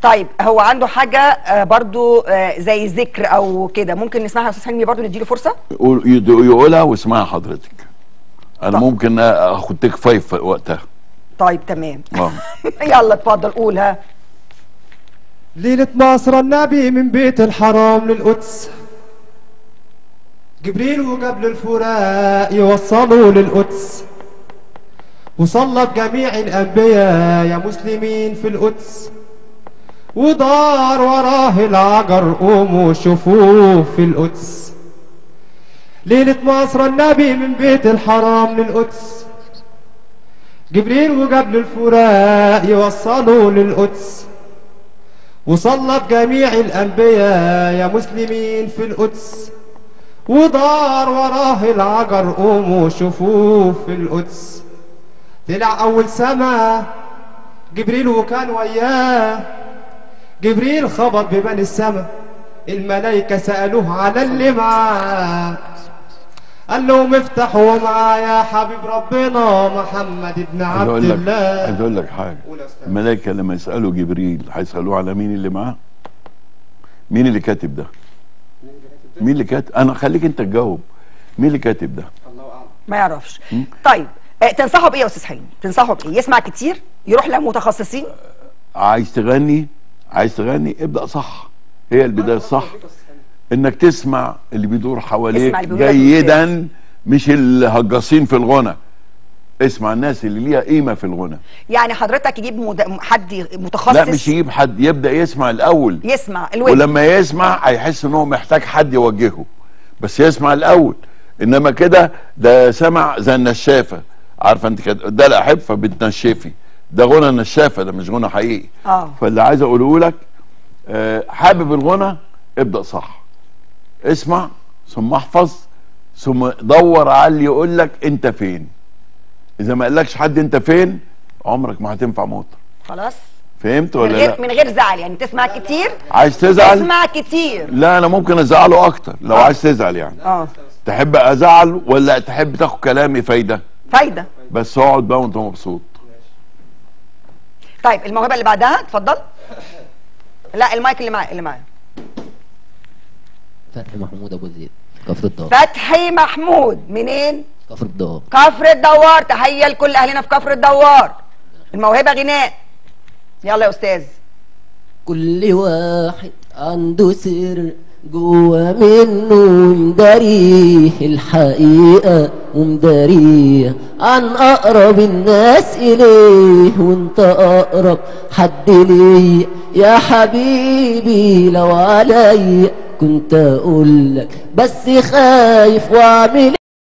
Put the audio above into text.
طيب هو عنده حاجه آه، برضو آه، زي ذكر او كده ممكن نسمعها يا استاذ حلمي برضو نديله فرصه يقول- يد- يقولها واسمعها حضرتك انا ممكن اخد تيك فايف في وقتها طيب تمام اه يلا اتفضل قولها ليلة مصر النبي من بيت الحرام للقدس جبريل وقبل الفراق يوصلوا للقدس وصلى بجميع الأنبياء يا مسلمين في القدس ودار وراه العجر قوموا شوفوه في القدس ليلة مصر النبي من بيت الحرام للقدس جبريل وقبل الفراق يوصلوا للقدس وصلى بجميع الأنبياء يا مسلمين في القدس ودار وراه العجر قوموا شوفوه في القدس طلع أول سما جبريل وكان وياه جبريل خبط ببان السما الملايكة سألوه على اللي معاه قال لهم افتحوا معايا حبيب ربنا محمد بن عايز عبد اقول لك الله عايز اقول لك حاجه قول يا أستاذ. الملائكه لما يسالوا جبريل هيسالوه على مين اللي معاه مين اللي كاتب ده مين اللي كاتب انا خليك انت تجاوب مين اللي كاتب ده ما يعرفش طيب آه، تنصحه بايه يا استاذ حلمي تنصحه بايه يسمع كتير يروح لمتخصصين عايز تغني عايز تغني ابدا صح هي البدايه الصح انك تسمع اللي بيدور حواليك اسمع اللي بيقولك جيدا مش الهجاصين في الغنى اسمع الناس اللي ليها قيمه في الغنى يعني حضرتك يجيب مد... حد متخصص لا مش يجيب حد يبدا يسمع الاول يسمع الوجه ولما يسمع هيحس ان هو محتاج حد يوجهه بس يسمع الاول انما كده ده سمع زي النشافه عارفه انت كده ده الاحب فبتنشفي ده غنى نشافه ده مش غنى حقيقي اه فاللي عايز اقوله لك آه، حابب الغنى ابدا صح اسمع ثم احفظ ثم دور على اللي يقول لك انت فين اذا ما قالكش حد انت فين عمرك ما هتنفع موتر خلاص فهمت من ولا غير لا من غير زعل يعني تسمع كتير عايز تزعل تسمع كتير لا انا ممكن ازعله اكتر لو عايز تزعل يعني اه تحب ازعل ولا تحب تاخد كلامي فايده فايده بس اقعد بقى وانت مبسوط طيب الموهبه اللي بعدها اتفضل لا المايك اللي معايا اللي معايا فتحي محمود ابو زيد كفر الدار فتحي محمود منين كفر الدار كفر الدوار تحيه لكل اهلنا في كفر الدوار الموهبه غناء يلا يا استاذ كل واحد عنده سر جوا منه ومداريه الحقيقة ومداريه عن أقرب الناس إليه وانت أقرب حد ليا يا حبيبي لو عليا كنت أقولك بس خايف وأعمل